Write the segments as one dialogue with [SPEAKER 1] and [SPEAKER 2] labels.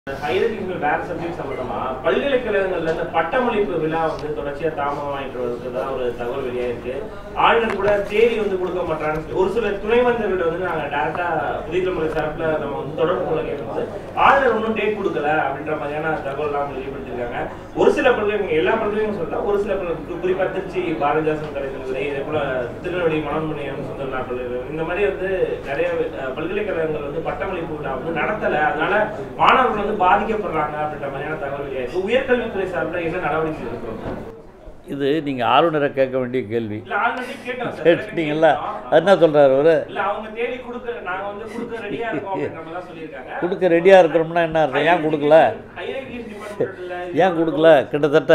[SPEAKER 1] Higher வேற subject சம்பந்தமா பல்கலைக்கழகங்கள்ல இந்த பட்டமளிப்பு விழா வந்து தொடர்ச்சியா தாமதம் ஆயிட்டு வருவதுதான் ஒரு தகவல் வெளியாயிருக்கு ஆளுநர் கூட தேதி வந்து கொடுக்க மாட்டாங்க ஒரு சில துணைவந்தர்கள் வந்து நாங்க டேரக்டா புதிய தமிழக தரப்புல நம்ம வந்து தொடர்பு கொள்ள கேட்கும்போது ஆளுநர் ஒன்றும் டேட் கொடுக்கல அப்படின்ற மாதிரியான தகவல் எல்லாம் வெளிப்படுத்திருக்காங்க ஒரு சில பல்கலைக்கழகம் எல்லா பல்கலைக்கழகம் சொல்லலாம் ஒரு சில பல்கலை குறிப்பா திருச்சி பாரதிதாசன் கலைக்கல்லூரி இதே போல திருநெல்வேலி மனோன்மணியம் சுந்தரநாத் பல்கலைக்கழகம் இந்த மாதிரி வந்து நிறைய அஹ், பல்கலைக்கழகங்கள் வந்து பட்டமளிப்பு விழா வந்து நடத்தல அதனால மாணவர்கள் வந்து பாதிக்கப்படுறாங்க அப்படின்ற மாதிரியான தகவல் வெளியாயிருக்கு உயர்கல்வித்துறை சார்பில் என்ன நடவடிக்கை எடுக்கிறோம்
[SPEAKER 2] இது நீங்கள் ஆளுநரை கேட்க வேண்டிய கேள்வி
[SPEAKER 1] இல்ல ஆல்ரெடி கேட்கலாம் சார்
[SPEAKER 2] கேட்டீங்கல்ல அது என்ன சொல்கிறார் அவர்
[SPEAKER 1] இல்ல அவங்க தேதி கொடுக்க நாங்க வந்து கொடுக்க ரெடியா இருக்கோம் அப்படின்ற மாதிரி தான் சொல்லியிருக்காங்க
[SPEAKER 2] கொடுக்க ரெடியாக இருக்கிறோம்னா என்ன அர்த்தம் ஏன் கொடுக்கல
[SPEAKER 1] ஹையர் எஜுகேஷன் டிபார்ட்மெண்ட்ல
[SPEAKER 2] ஏன் கொடுக்கல கிட்டத்தட்ட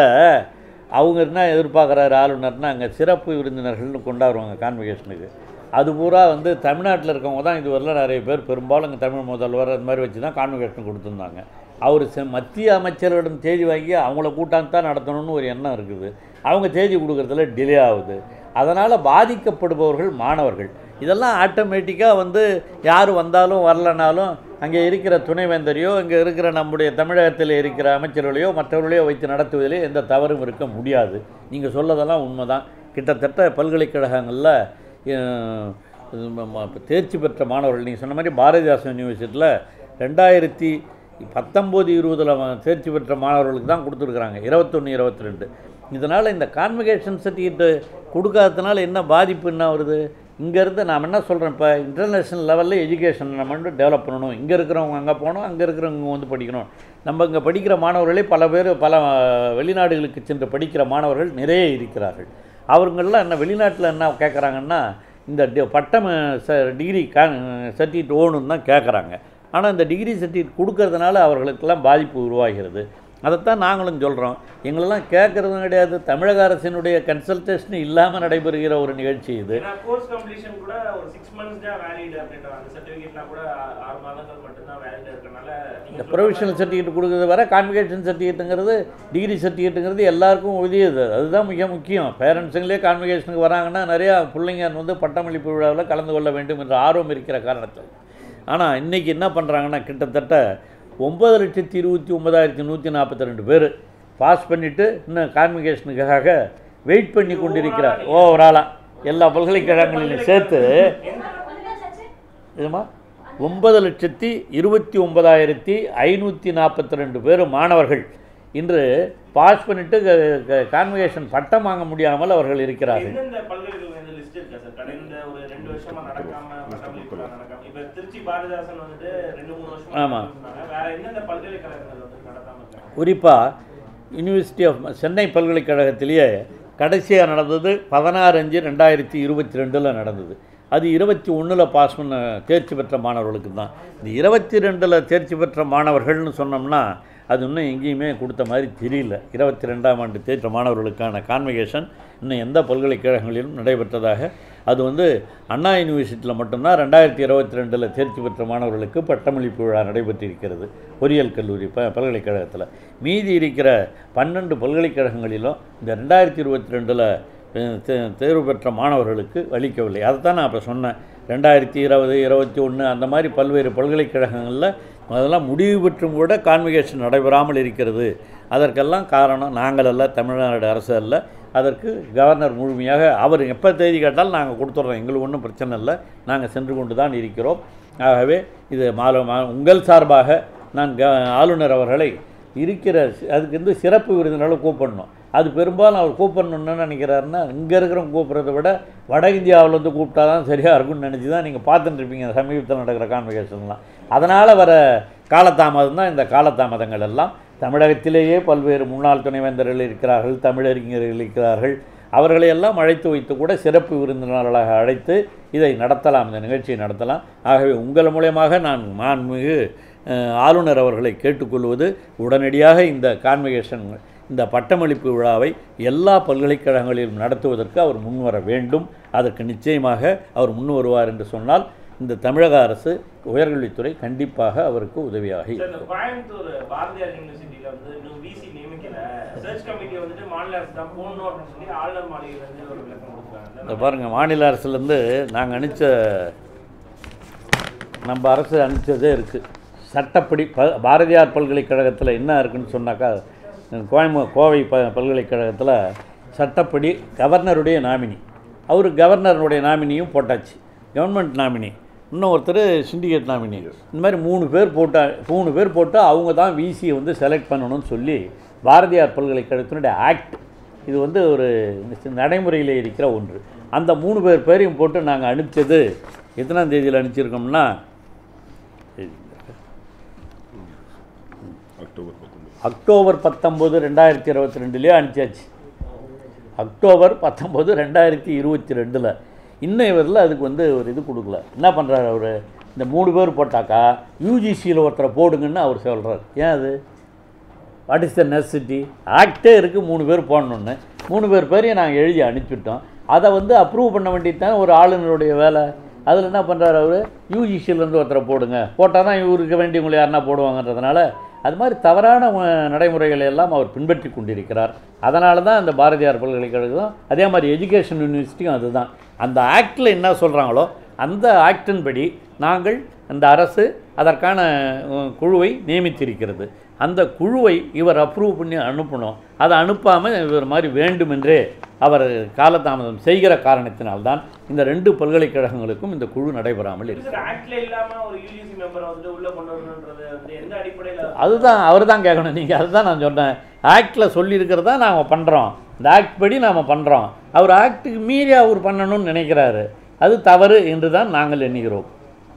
[SPEAKER 2] அவங்க என்ன எதிர்பார்க்குறாரு ஆளுநர்னா அங்கே சிறப்பு விருந்தினர்கள்னு கொண்டாடுவாங்க கான்வெகேஷனுக்கு அது பூரா வந்து தமிழ்நாட்டில் இருக்கவங்க தான் இதுவரையிலும் நிறைய பேர் பெரும்பாலும் இங்கே தமிழ் முதல்வர் அது மாதிரி வச்சு தான் கான்வெகேஷன் கொடுத்துருந்தாங்க அவர் செ- மத்திய அமைச்சர்களிடம் தேதி வாங்கி அவங்கள கூட்டாந்து தான் நடத்தணும்னு ஒரு எண்ணம் இருக்குது அவங்க தேதி கொடுக்கறதுல டிலே ஆகுது அதனால் பாதிக்கப்படுபவர்கள் மாணவர்கள் இதெல்லாம் ஆட்டோமேட்டிக்காக வந்து யார் வந்தாலும் வரலனாலும் அங்கே இருக்கிற துணைவேந்தரையோ இங்கே இருக்கிற நம்முடைய தமிழகத்தில் இருக்கிற அமைச்சர்களையோ மற்றவர்களையோ வைத்து நடத்துவதிலே எந்த தவறும் இருக்க முடியாது நீங்கள் சொல்லதெல்லாம் உண்மைதான் கிட்டத்தட்ட பல்கலைக்கழகங்களில் அஹ், இது ம- ம- தேர்ச்சி பெற்ற மாணவர்கள் நீங்கள் சொன்ன மாதிரி பாரதிதாசன் யூனிவர்சிட்டியில் ரெண்டாயிரத்தி பத்தொம்போது இருபதில் தேர்ச்சி பெற்ற மாணவர்களுக்கு தான் கொடுத்துருக்குறாங்க இருபத்தொன்று இருபத்தி ரெண்டு இதனால் இந்த கான்வெகேஷன் சர்டிஃபிகேட்டு கொடுக்காததுனால என்ன பாதிப்பு என்ன வருது இங்கேருந்து நாம் என்ன சொல்கிறேன் இப்போ இன்டர்நேஷ்னல் லெவலில் எஜுகேஷன் நம்ம வந்து டெவலப் பண்ணணும் இங்கே இருக்கிறவங்க அங்கே போகணும் அங்கே இருக்கிறவங்க வந்து படிக்கணும் நம்ம இங்கே படிக்கிற மாணவர்களே பல பேர் பல அஹ், வெளிநாடுகளுக்கு சென்று படிக்கிற மாணவர்கள் நிறைய இருக்கிறார்கள் அவங்கெல்லாம் என்ன வெளிநாட்டில் என்ன கேட்குறாங்கன்னா இந்த டி- பட்டம் ச டிகிரி கா சர்டிஃபிகேட் ஓணுன்னு தான் கேட்குறாங்க ஆனால் இந்த டிகிரி சர்டிஃபிகேட் கொடுக்கறதுனால அவர்களுக்கெல்லாம் பாதிப்பு உருவாகிறது அதைத்தான் நாங்களும் சொல்கிறோம் எங்களெல்லாம் கேட்குறதும் கிடையாது தமிழக அரசினுடைய கன்சல்டேஷன் இல்லாமல் நடைபெறுகிற ஒரு நிகழ்ச்சி இது
[SPEAKER 1] ஏன்னா கோர்ஸ் கம்ப்ளீஷன் கூட ஒரு சிக்ஸ் மந்த்ஸ் தான் வேலிட் அப்படின்ற அந்த சர்டிஃபிகேட்லாம் கூட ஆ- ஆறு மாதங்கள் மட்டும்தான் வேலிட் இருக்கனால
[SPEAKER 2] இந்த ப்ரொவிஷனல் சர்டிஃபிகேட் கொடுக்குறது வர கான்வெகேஷன் சர்டிஃபிகேட்டுங்கிறது டிகிரி சர்டிஃபிகேட்டுங்கிறது எல்லாருக்கும் உதவியது அதுதான் மிக முக்கியம் பேரண்ட்ஸுங்களே கான்வெகேஷனுக்கு வராங்கன்னா நிறையா பிள்ளைங்க வந்து பட்டமளிப்பு விழாவில் கலந்து கொள்ள வேண்டும் என்ற ஆர்வம் இருக்கிற காரணத்தில் ஆனால் இன்றைக்கி என்ன பண்ணுறாங்கன்னா கிட்டத்தட்ட ஒம்பது லட்சத்தி இருபத்தி ஒன்பதாயிரத்தி நூற்றி நாற்பத்தி ரெண்டு பேர் பாஸ் பண்ணிவிட்டு இன்னும் கான்வெகேஷனுக்காக வெயிட் பண்ணி கொண்டிருக்கிறார் ஓவராலாக எல்லா பல்கலைக்கழகங்களிலும் சேர்த்து இதுமா ஒன்பது லட்சத்தி இருபத்தி ஒன்பதாயிரத்தி ஐநூற்றி நாற்பத்தி ரெண்டு பேர் மாணவர்கள் இன்று பாஸ் பண்ணிட்டு கான்வெகேஷன் பட்டம் வாங்க முடியாமல் அவர்கள் இருக்கிறார்கள்
[SPEAKER 1] எந்தெந்த பல்கலைக்கழகம் இந்த லிஸ்ட் இருக்கா சார் கடந்த ஒரு ரெண்டு வருஷமா நடக்காம பட்டமளிப்பு விழா நடக்காம இப்ப திருச்சி பாரதிதாசன் வந்துட்டு ரெண்டு மூணு வருஷமா
[SPEAKER 2] ஆமா.
[SPEAKER 1] நடத்திட்டு இருந்தாங்க. வேற எந்தெந்த பல்கலைக்கழகங்கள் வந்து நடத்தாம இருக்காங்க
[SPEAKER 2] குறிப்பாக யூனிவர்சிட்டி ஆஃப் சென்னை பல்கலைக்கழகத்திலேயே கடைசியாக நடந்தது பதினாறு அஞ்சு ரெண்டாயிரத்தி இருபத்தி ரெண்டில் நடந்தது அது இருபத்தி ஒன்றில் பாஸ் பண்ண தேர்ச்சி பெற்ற மாணவர்களுக்கு தான் இந்த இருபத்தி ரெண்டில் தேர்ச்சி பெற்ற மாணவர்கள்னு சொன்னோம்னா அது இன்னும் எங்கேயுமே கொடுத்த மாதிரி தெரியல இருபத்தி ரெண்டாம் ஆண்டு தேர்ச்சி மாணவர்களுக்கான கான்வெகேஷன் இன்னும் எந்த பல்கலைக்கழகங்களிலும் நடைபெற்றதாக அது வந்து அண்ணா யூனிவர்சிட்டியில் மட்டும்தான் ரெண்டாயிரத்தி இருபத்தி ரெண்டில் தேர்ச்சி பெற்ற மாணவர்களுக்கு பட்டமளிப்பு விழா நடைபெற்றிருக்கிறது பொறியியல் கல்லூரி ப பல்கலைக்கழகத்தில் மீதி இருக்கிற பன்னெண்டு பல்கலைக்கழகங்களிலும் இந்த ரெண்டாயிரத்தி இருபத்தி ரெண்டில் தேர்வு பெற்ற மாணவர்களுக்கு அளிக்கவில்லை அதை தான் நான் இப்போ சொன்னேன் ரெண்டாயிரத்தி இருபது இருபத்தி ஒன்று அந்த மாதிரி பல்வேறு பல்கலைக்கழகங்களில் அதெல்லாம் முடிவு பெற்றும் கூட கான்வெகேஷன் நடைபெறாமல் இருக்கிறது அதற்கெல்லாம் காரணம் நாங்கள் அல்ல தமிழ்நாடு அரசு அல்ல அதற்கு கவர்னர் முழுமையாக அவர் எப்போ தேதி கேட்டாலும் நாங்கள் கொடுத்துட்றோம் எங்களுக்கு ஒன்றும் பிரச்சனை இல்லை நாங்கள் சென்று கொண்டு தான் இருக்கிறோம் ஆகவே இது மால மா- உங்கள் சார்பாக நான் க ஆளுநர் அவர்களை இருக்கிற சி- அதுக்கு வந்து சிறப்பு விருந்தினால கூப்பிடணும் அது பெரும்பாலும் அவர் கூப்பிடணுன்னு என்ன நினைக்கிறாருன்னா இங்கே இருக்கிறவங்க கூப்பிட்றத விட வட இந்தியாவிலேருந்து கூப்பிட்டா தான் சரியாக இருக்கும்னு நினச்சி தான் நீங்கள் பார்த்துட்டு இருப்பீங்க சமீபத்தில் நடக்கிற கான்வெகேஷன்லாம் அதனால் வர காலதாமதம் தான் இந்த காலதாமதங்கள் எல்லாம் தமிழகத்திலேயே பல்வேறு முன்னாள் துணைவேந்தர்கள் இருக்கிறார்கள் தமிழறிஞர்கள் இருக்கிறார்கள் அவர்களை எல்லாம் அழைத்து வைத்து கூட சிறப்பு விருந்தினர்களாக அழைத்து இதை நடத்தலாம் இந்த நிகழ்ச்சியை நடத்தலாம் ஆகவே உங்கள் மூலயமாக நான் மாண்புமிகு அஹ், ஆளுநர் அவர்களை கேட்டுக்கொள்வது உடனடியாக இந்த கான்வெகேஷன் இந்த பட்டமளிப்பு விழாவை எல்லா பல்கலைக்கழகங்களிலும் நடத்துவதற்கு அவர் முன்வர வேண்டும் அதற்கு நிச்சயமாக அவர் முன் வருவார் என்று சொன்னால் இந்த தமிழக அரசு உயர்கல்வித்துறை கண்டிப்பாக அவருக்கு உதவியாக
[SPEAKER 1] சார்,
[SPEAKER 2] இருக்கும்
[SPEAKER 1] இந்த கோயம்புத்தூர் பாரதியார் யூனிவர்சிட்டியில வந்து இன்னும் விசி நியமிக்கல சர்ச் கமிட்டி வந்துட்டு மாநில அரசு தான் போடணும் அப்படின்னு சொல்லி ஆளுநர் மாளிகையில இருந்து ஒரு விளக்கம் கொடுக்குறாங்க
[SPEAKER 2] இந்த பாருங்கள் மாநில அரசுலேருந்து நாங்கள் அனுப்பிச்ச நம்ம அரசு அனுப்பிச்சதே இருக்குது சட்டப்படி ப பாரதியார் பல்கலைக்கழகத்தில் என்ன இருக்குன்னு சொன்னாக்கா கோயம்பு கோவை ப பல்கலைக்கழகத்தில் சட்டப்படி கவர்னருடைய நாமினி அவர் கவர்னருடைய நாமினியும் போட்டாச்சு கவர்மெண்ட் நாமினி இன்னும் ஒருத்தர் சிண்டிகேட் நாமினி இந்த மாதிரி மூணு பேர் போட்டா மூணு பேர் போட்டு அவங்க தான் விசியை வந்து செலக்ட் பண்ணணும்னு சொல்லி பாரதியார் பல்கலைக்கழகத்தினுடைய ஆக்ட் இது வந்து ஒரு நடைமுறையில் இருக்கிற ஒன்று அந்த மூணு பேர் பேரையும் போட்டு நாங்கள் அனுப்பிச்சது எத்தனாம் தேதியில் அனுப்பிச்சிருக்கோம்னா
[SPEAKER 3] அக்டோபர் பத்தொன்பது
[SPEAKER 2] அக்டோபர் பத்தொம்போது ரெண்டாயிரத்தி இருபத்தி ரெண்டுலேயே அனுப்பிச்சாச்சு அக்டோபர் பத்தொம்போது ரெண்டாயிரத்தி இருபத்தி ரெண்டில் இன்னும் இவரில் அதுக்கு வந்து ஒரு இது கொடுக்கல என்ன பண்ணுறாரு அவர் இந்த மூணு பேர் போட்டாக்கா யூஜிசியில் ஒருத்தரை போடுங்கன்னு அவர் சொல்கிறார் ஏன் அது வாட் இஸ் த நெசசிட்டி ஆக்டே இருக்குது மூணு பேர் போடணுன்னு மூணு பேர் பேரையும் நாங்கள் எழுதி அனுப்பிச்சிட்டோம் அதை வந்து அப்ரூவ் பண்ண வேண்டியது தான் ஒரு ஆளுநருடைய வேலை அதில் என்ன பண்ணுறாரு அவர் யூஜிசியிலேருந்து ஒருத்தரை போடுங்க போட்டால் தான் இவருக்கு வேண்டியவங்களை யாருன்னா போடுவாங்கன்றதுனால அது மாதிரி தவறான அஹ், நடைமுறைகளை எல்லாம் அவர் பின்பற்றி கொண்டிருக்கிறார் அதனால தான் அந்த பாரதியார் பல்கலைக்கழகம் அதே மாதிரி எஜுகேஷன் யூனிவர்சிட்டியும் அதுதான் அந்த ஆக்டில் என்ன சொல்கிறாங்களோ அந்த ஆக்டின்படி நாங்கள் அந்த அரசு அதற்கான அஹ், குழுவை நியமித்திருக்கிறது அந்த குழுவை இவர் அப்ரூவ் பண்ணி அனுப்பணும் அதை அனுப்பாமல் இவர் மாதிரி வேண்டுமென்றே அவர் காலதாமதம் செய்கிற காரணத்தினால்தான் இந்த ரெண்டு பல்கலைக்கழகங்களுக்கும் இந்த குழு நடைபெறாமல் இருக்கு
[SPEAKER 1] சார் ஆக்ட்ல இல்லாம ஒரு யூஜிசி மெம்பரை வந்து உள்ள கொண்டு வரணுன்றது வந்து எந்த அடிப்படையில
[SPEAKER 2] அதுதான் அவர் தான் கேட்கணும் நீங்கள் அதுதான் நான் சொன்னேன் ஆக்டில் சொல்லியிருக்கிறதா நாம் பண்ணுறோம் இந்த ஆக்ட் படி நாம் பண்ணுறோம் அவர் ஆக்டுக்கு மீறி அவர் பண்ணணும்னு நினைக்கிறாரு அது தவறு என்று தான் நாங்கள் எண்ணுகிறோம்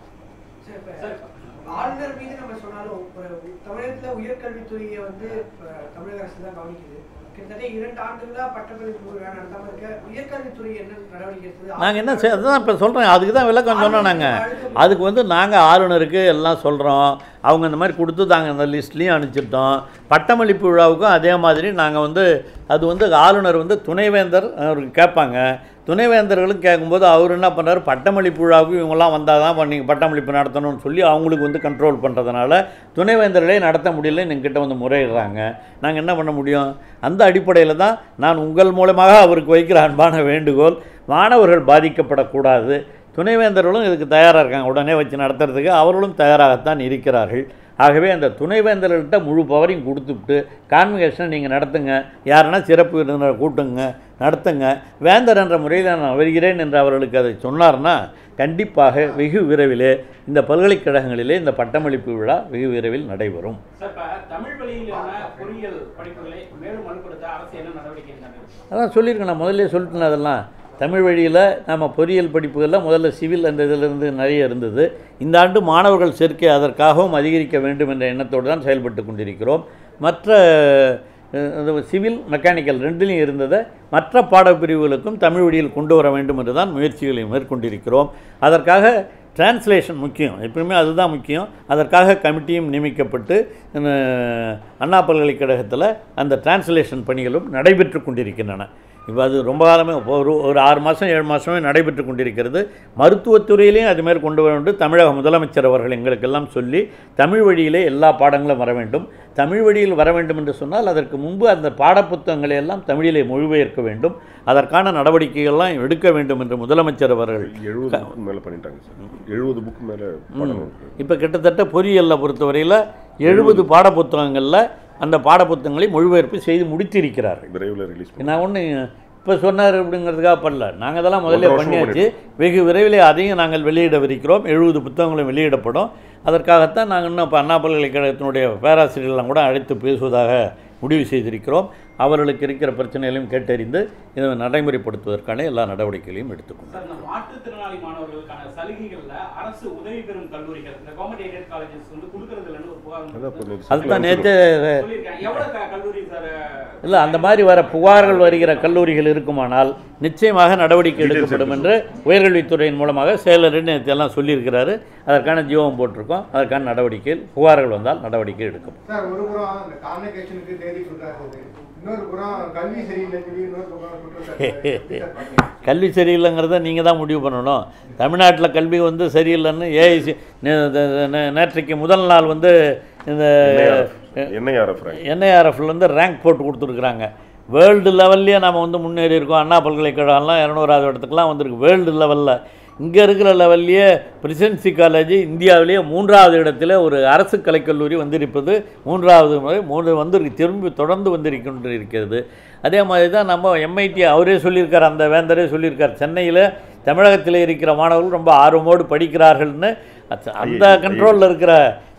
[SPEAKER 4] சரி, இப்ப ஆளுநர் மீது நம்ம சொன்னாலும் ஒரு தமிழகத்துல உயர்கல்வித்துறையை வந்து இப்ப தமிழக அரசு தான் கவனிக்குது கிட்டத்தட்ட இரண்டு ஆண்டுகளா பட்டப்படிப்பு விழா நடத்தாம இருக்க உயர்கல்வித்துறை என்ன நடவடிக்கை எடுத்தது
[SPEAKER 2] நாங்கள் என்ன செய் அதுதான் இப்போ சொல்கிறேன் அதுக்கு தான் விளக்கம் சொன்னோம் நாங்கள் அதுக்கு வந்து நாங்கள் ஆளுநருக்கு எல்லாம் சொல்கிறோம் அவங்க இந்த மாதிரி கொடுத்து நாங்கள் அந்த லிஸ்ட்லேயும் அனுப்பிச்சிட்டோம் பட்டமளிப்பு விழாவுக்கும் அதே மாதிரி நாங்கள் வந்து அது வந்து ஆளுநர் வந்து துணைவேந்தர் அவருக்கு கேட்பாங்க துணைவேந்தர்களும் கேட்கும்போது அவர் என்ன பண்ணுறாரு பட்டமளிப்பு விழாவுக்கு இவங்கெல்லாம் வந்தால் தான் நீங்கள் பட்டமளிப்பு நடத்தணும்னு சொல்லி அவங்களுக்கு வந்து கண்ட்ரோல் பண்ணுறதுனால துணைவேந்தர்களே நடத்த முடியல எங்ககிட்ட வந்து முறையிடுறாங்க நாங்கள் என்ன பண்ண முடியும் அந்த அடிப்படையில் தான் நான் உங்கள் மூலமாக அவருக்கு வைக்கிற அன்பான வேண்டுகோள் மாணவர்கள் பாதிக்கப்படக்கூடாது துணைவேந்தர்களும் இதுக்கு தயாராக இருக்காங்க உடனே வச்சு நடத்துறதுக்கு அவர்களும் தயாராகத்தான் இருக்கிறார்கள் ஆகவே அந்த துணைவேந்தர்கள்ட்ட முழு பவரையும் கொடுத்துவிட்டு கான்வெகேஷனை நீங்கள் நடத்துங்க யாருன்னா சிறப்பு விருந்தினரை கூட்டுங்க நடத்துங்க வேந்தர் என்ற முறையில் நான் வருகிறேன் என்று அவர்களுக்கு அதை சொன்னார்னா கண்டிப்பாக வெகு விரைவிலே இந்த பல்கலைக்கழகங்களிலே இந்த பட்டமளிப்பு விழா வெகு விரைவில் நடைபெறும்
[SPEAKER 5] சார் இப்ப தமிழ் வழியிலான பொறியியல் படிப்புகளை மேலும் வலுப்படுத்த அரசு என்ன நடவடிக்கை எடுத்தாங்க
[SPEAKER 2] அதான் சொல்லியிருக்கேன் நான் முதல்ல சொல்லிட்டேன் அதெல்லாம் தமிழ் வழியில் நம்ம பொறியியல் படிப்புகளில் முதல்ல சிவில் அந்த இதிலிருந்து நிறைய இருந்தது இந்த ஆண்டு மாணவர்கள் சேர்க்கை அதற்காகவும் அதிகரிக்க வேண்டும் என்ற எண்ணத்தோடு தான் செயல்பட்டு கொண்டிருக்கிறோம் மற்ற அஹ், அது சிவில் மெக்கானிக்கல் ரெண்டுலையும் இருந்ததை மற்ற பாடப்பிரிவுகளுக்கும் தமிழ் வழியில் கொண்டு வர வேண்டும் என்று தான் முயற்சிகளை மேற்கொண்டிருக்கிறோம் அதற்காக டிரான்ஸ்லேஷன் முக்கியம் எப்பவுமே அதுதான் முக்கியம் அதற்காக கமிட்டியும் நியமிக்கப்பட்டு அஹ், அண்ணா பல்கலைக்கழகத்தில் அந்த டிரான்ஸ்லேஷன் பணிகளும் நடைபெற்று கொண்டிருக்கின்றன இப்போ அது ரொம்ப காலமே இப்போ ஒரு ஒரு ஆறு மாதம் ஏழு மாதமே நடைபெற்று கொண்டிருக்கிறது மருத்துவத்துறையிலையும் அது மாதிரி கொண்டு வர வேண்டும் தமிழக முதலமைச்சர் அவர்கள் எங்களுக்கெல்லாம் சொல்லி தமிழ் வழியிலே எல்லா பாடங்களும் வர வேண்டும் தமிழ் வழியில் வர வேண்டும் என்று சொன்னால் அதற்கு முன்பு அந்த பாடப்புத்தகங்களை எல்லாம் தமிழிலே மொழிபெயர்க்க வேண்டும் அதற்கான நடவடிக்கைகள்லாம் எடுக்க வேண்டும் என்று முதலமைச்சர் அவர்கள்
[SPEAKER 3] எழுபது புக்கு மேலே பண்ணிட்டாங்க சார் எழுபது புக்கு மேலே படம் இருக்கு
[SPEAKER 2] இப்போ கிட்டத்தட்ட பொறியியலில் பொறுத்தவரையில் எழுபது பாடப்புத்தகங்களில் அந்த பாடப்புத்தகங்களை மொழிபெயர்ப்பு செய்து முடித்திருக்கிறார்கள்
[SPEAKER 3] விரைவில் ரிலீஸ்
[SPEAKER 2] நான் ஒன்று இப்போ சொன்னார் அப்படிங்கிறதுக்காக பண்ணல நாங்கள் அதெல்லாம் முதல்ல
[SPEAKER 3] ஒன்றரை வருஷமா
[SPEAKER 2] பண்ணியாச்சு வெகு விரைவில் அதையும் நாங்கள் வெளியிடவிருக்கிறோம் எழுபது புத்தகங்களும் வெளியிடப்படும் அதற்காகத்தான் நாங்கள் இன்னும் இப்போ அண்ணா பல்கலைக்கழகத்தினுடைய பேராசிரியர்கள்லாம் கூட அழைத்து பேசுவதாக முடிவு செய்திருக்கிறோம் அவர்களுக்கு இருக்கிற பிரச்சனைகளையும் கேட்டறிந்து இதை நடைமுறைப்படுத்துவதற்கான எல்லா நடவடிக்கைகளையும் எடுத்துக்கொண்டோம்
[SPEAKER 5] சார் இந்த மாற்றுத்திறனாளி மாணவர்களுக்கான சலுகைகள்ல அரசு உதவி பெறும் கல்லூரிகள் இந்த கவர்மெண்ட் எய்டட் காலேஜஸ் வந்து கொடுக்கறது இல்லைன்னு ஒரு புகார்
[SPEAKER 3] அதான் இப்போ நேத்து
[SPEAKER 2] அதுதான்
[SPEAKER 3] சீக்கிரம்
[SPEAKER 2] நேற்று
[SPEAKER 5] சொல்லியிருக்கேன் எவ்வளவு க- கல்லூரி சார்
[SPEAKER 2] இல்லை அந்த மாதிரி வர புகார்கள் வருகிற கல்லூரிகள் இருக்குமானால் நிச்சயமாக நடவடிக்கை எடுக்கப்படும் என்று உயர்கல்வித்துறையின் மூலமாக செயலர் நேற்று எல்லாம் சொல்லியிருக்கிறாரு அதற்கான ஜீவம் போட்டிருக்கோம் அதற்கான நடவடிக்கையில் புகார்கள் வந்தால் நடவடிக்கை எடுக்கப்படும்
[SPEAKER 6] சார் ஒரு புறம் இந்த கான்வெகேஷனுக்கு தேதி கொடுக்காதது இன்னொரு புறம் கல்வி சரியில்லை சொல்லி இன்னொரு புறம் குற்றச்சாட்டு எப்படி சார் பாக்குறீங்க?
[SPEAKER 2] கல்வி சரியில்லைங்கிறத நீங்கள் தான் முடிவு பண்ணணும் தமிழ்நாட்டில் கல்வி வந்து சரியில்லைன்னு ஏஐசி நேற்றைக்கு முதல் நாள் வந்து இந்த
[SPEAKER 3] என்ஐஆர்எஃப் ரேங்க்
[SPEAKER 2] என்ஐஆர்எஃப்ல வந்து ரேங்க் போட்டு கொடுத்துருக்குறாங்க வேர்ல்டு லெவல்லையே நம்ம வந்து முன்னேறி இருக்கோம் அண்ணா பல்கலைக்கழகம்லாம் இரநூறாவது இடத்துக்குலாம் வந்திருக்கு வேர்ல்டு லெவலில் இங்கே இருக்கிற லெவல்லையே பிரசிடென்சி காலேஜ் இந்தியாவிலேயே மூன்றாவது இடத்துல ஒரு அரசு கலைக்கல்லூரி வந்திருப்பது மூன்றாவது முறை மூன்று வந்து திரும்பி தொடர்ந்து வந்திருக்கின்ற இருக்கிறது அதே மாதிரி தான் நம்ம எம்ஐடி அவரே சொல்லியிருக்கார் அந்த வேந்தரே சொல்லியிருக்கார் சென்னையில் தமிழகத்தில் இருக்கிற மாணவர்கள் ரொம்ப ஆர்வமோடு படிக்கிறார்கள்னு அச்ச- அந்த
[SPEAKER 3] IIT
[SPEAKER 2] கண்ட்ரோலில் இருக்கிற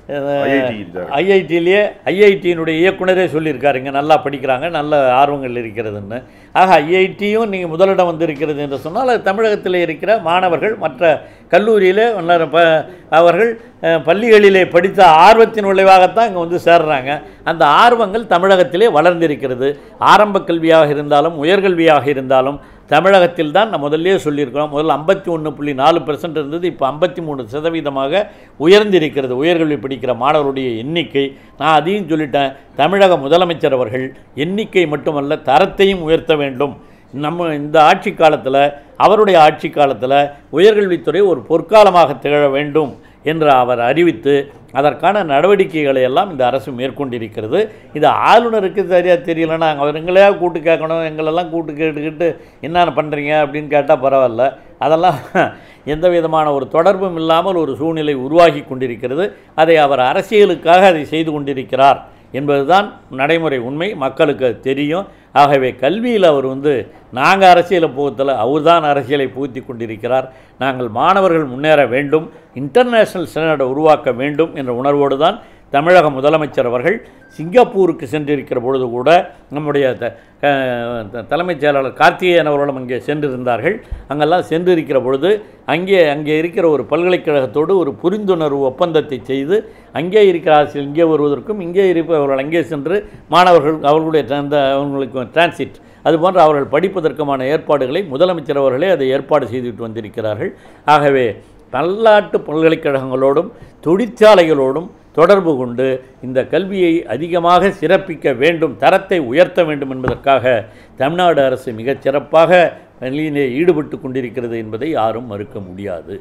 [SPEAKER 3] IIT தான்.
[SPEAKER 2] ஐஐடியிலேயே ஐஐடியினுடைய இயக்குனரே சொல்லியிருக்காருங்க நல்லா படிக்கிறாங்க நல்ல ஆர்வங்கள் இருக்கிறதுன்னு ஆக ஐஐடியும் நீங்கள் முதலிடம் வந்திருக்கிறது என்று சொன்னால் அது தமிழகத்தில் இருக்கிற மாணவர்கள் மற்ற கல்லூரியிலே நல்ல ப அவர்கள் அஹ், பள்ளிகளிலே படித்த ஆர்வத்தின் விளைவாகத்தான் இங்கே வந்து சேர்றாங்க அந்த ஆர்வங்கள் தமிழகத்திலே வளர்ந்திருக்கிறது ஆரம்ப கல்வியாக இருந்தாலும் உயர்கல்வியாக இருந்தாலும் தமிழகத்தில் தான் நான் முதல்லயே சொல்லியிருக்கிறோம் முதல்ல ஐம்பத்தி ஒன்று புள்ளி நாலு பெர்சன்ட் இருந்தது இப்போ ஐம்பத்தி மூணு சதவீதமாக உயர்ந்திருக்கிறது உயர்கல்வி படிக்கிற மாணவருடைய எண்ணிக்கை நான் அதையும் சொல்லிட்டேன் தமிழக முதலமைச்சர் அவர்கள் எண்ணிக்கை மட்டுமல்ல தரத்தையும் உயர்த்த வேண்டும் நம்ம இந்த ஆட்சி காலத்தில் அவருடைய ஆட்சி காலத்தில் உயர்கல்வித்துறை ஒரு பொற்காலமாக திகழ வேண்டும் என்று அவர் அறிவித்து அதற்கான நடவடிக்கைகளை எல்லாம் இந்த அரசு மேற்கொண்டிருக்கிறது இது ஆளுநருக்கு சரியாக தெரியலன்னா அவர் எங்களையா கூட்டு கேட்கணும் எங்களெல்லாம் கூட்டு கேட்டுக்கிட்டு என்னென்ன பண்ணுறீங்க அப்படின்னு கேட்டால் பரவாயில்ல அதெல்லாம் எந்த விதமான ஒரு தொடர்பும் இல்லாமல் ஒரு சூழ்நிலை உருவாகி கொண்டிருக்கிறது அதை அவர் அரசியலுக்காக அதை செய்து கொண்டிருக்கிறார் என்பதுதான் நடைமுறை உண்மை மக்களுக்கு அது தெரியும் ஆகவே கல்வியில் அவர் வந்து நாங்கள் அரசியலை புகுத்தல அவர் தான் அரசியலை புகுத்தி கொண்டிருக்கிறார் நாங்கள் மாணவர்கள் முன்னேற வேண்டும் இன்டர்நேஷனல் ஸ்டாண்டர்டை உருவாக்க வேண்டும் என்ற உணர்வோடு தான் தமிழக முதலமைச்சர் அவர்கள் சிங்கப்பூருக்கு சென்றிருக்கிற பொழுது கூட நம்முடைய த அஹ் த- தலைமைச் செயலாளர் கார்த்திகேயன் அவர்களும் அங்கே சென்றிருந்தார்கள் அங்கெல்லாம் சென்றிருக்கிற பொழுது அங்கே அங்கே இருக்கிற ஒரு பல்கலைக்கழகத்தோடு ஒரு புரிந்துணர்வு ஒப்பந்தத்தை செய்து அங்கே இருக்கிற ஆசிரியர் இங்கே வருவதற்கும் இங்கே இருப்பவர்கள் அங்கே சென்று மாணவர்கள் அவர்களுடைய tra- அந்த அவங்களுக்கு டிரான்சிட் அதுபோன்று அவர்கள் படிப்பதற்குமான ஏற்பாடுகளை முதலமைச்சர் அவர்களே அதை ஏற்பாடு செய்துவிட்டு வந்திருக்கிறார்கள் ஆகவே பல்லாட்டு பல்கலைக்கழகங்களோடும் தொழிற்சாலைகளோடும் தொடர்பு கொண்டு இந்த கல்வியை அதிகமாக சிறப்பிக்க வேண்டும் தரத்தை உயர்த்த வேண்டும் என்பதற்காக தமிழ்நாடு அரசு மிகச் சிறப்பாக பணியிலே ஈடுபட்டு கொண்டிருக்கிறது என்பதை யாரும் மறுக்க முடியாது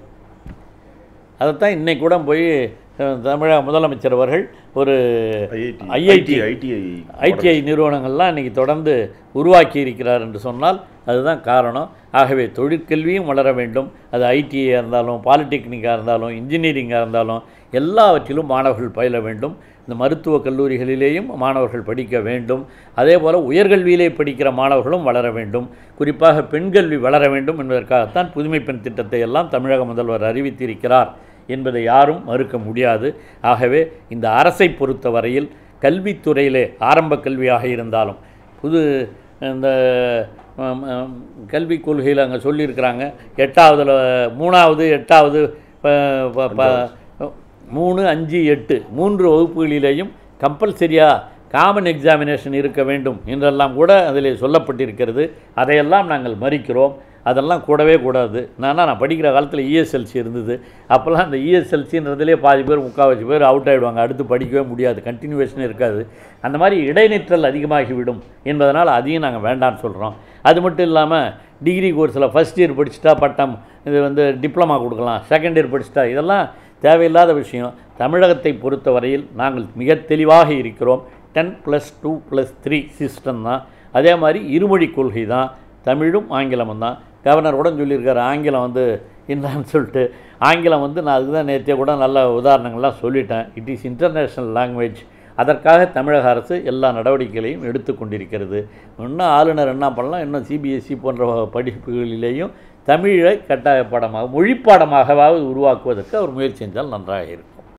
[SPEAKER 2] அதைத்தான் இன்னைக்கு கூட போய் அஹ், தமிழக முதலமைச்சர் அவர்கள் ஒரு
[SPEAKER 3] ஐஐடி
[SPEAKER 2] ஐஐடி
[SPEAKER 3] ஐடிஐ
[SPEAKER 2] ஐடிஐ நிறுவனங்கள்லாம் இன்றைக்கி தொடர்ந்து உருவாக்கி இருக்கிறார் என்று சொன்னால் அதுதான் காரணம் ஆகவே தொழிற்கல்வியும் வளர வேண்டும் அது ஐடிஐயாக இருந்தாலும் பாலிடெக்னிக்காக இருந்தாலும் இன்ஜினியரிங்காக இருந்தாலும் எல்லாவற்றிலும் மாணவர்கள் பயில வேண்டும் இந்த மருத்துவக் கல்லூரிகளிலேயும் மாணவர்கள் படிக்க வேண்டும் அதே போல் உயர்கல்வியிலே படிக்கிற மாணவர்களும் வளர வேண்டும் குறிப்பாக பெண்கல்வி வளர வேண்டும் என்பதற்காகத்தான் புதுமை பெண் திட்டத்தை எல்லாம் தமிழக முதல்வர் அறிவித்திருக்கிறார் என்பதை யாரும் மறுக்க முடியாது ஆகவே இந்த அரசை பொறுத்தவரையில் கல்வித்துறையிலே ஆரம்ப கல்வியாக இருந்தாலும் புது இந்த ம், ம், கல்விக் கொள்கையில் அங்கே சொல்லியிருக்கிறாங்க எட்டாவதுல மூணாவது எட்டாவது ப- ப- ப- மூணு அஞ்சு எட்டு மூன்று வகுப்புகளிலேயும் கம்பல்சரியாக காமன் எக்ஸாமினேஷன் இருக்க வேண்டும் என்றெல்லாம் கூட அதில் சொல்லப்பட்டிருக்கிறது அதையெல்லாம் நாங்கள் மறிக்கிறோம் அதெல்லாம் கூடவே கூடாது நானா நான் படிக்கிற காலத்தில் இஎஸ்எல்சி இருந்தது அப்போல்லாம் அந்த இஎஸ்எல்சின்றதுலேயே பாதி பேர் முக்கால்வாசி பேர் அவுட் ஆகிடுவாங்க அடுத்து படிக்கவே முடியாது கண்டினியூவேஷன் இருக்காது அந்த மாதிரி இடைநிற்றல் அதிகமாகிவிடும் என்பதனால் அதையும் நாங்கள் வேண்டாம்னு சொல்கிறோம் அது மட்டும் இல்லாமல் டிகிரி கோர்ஸில் ஃபஸ்ட் இயர் படிச்சுட்டா பட்டம் இது வந்து டிப்ளமா கொடுக்கலாம் செகண்ட் இயர் படிச்சுட்டா இதெல்லாம் தேவையில்லாத விஷயம் தமிழகத்தை பொறுத்தவரையில் நாங்கள் மிக தெளிவாக இருக்கிறோம் ten plus two plus three system தான் அதே மாதிரி இருமொழி கொள்கை தான் தமிழும் ஆங்கிலமும் தான் கவர்னர் கூட சொல்லியிருக்காரு ஆங்கிலம் வந்து என்னன்னு சொல்லிட்டு ஆங்கிலம் வந்து நான் அதுக்கு தான் நேற்றே கூட நல்ல உதாரணங்கள்லாம் சொல்லிட்டேன் இட் இஸ் இன்டர்நேஷ்னல் லாங்குவேஜ் அதற்காக தமிழக அரசு எல்லா நடவடிக்கைகளையும் எடுத்து கொண்டிருக்கிறது இன்னும் ஆளுநர் என்ன பண்ணலாம் இன்னும் சிபிஎஸ்சி போன்ற படிப்புகளிலேயும் தமிழை கட்டாய பாடமாக மொழிப்பாடமாகவாவது உருவாக்குவதற்கு அவர் முயற்சி செஞ்சால் நன்றாக இருக்கும்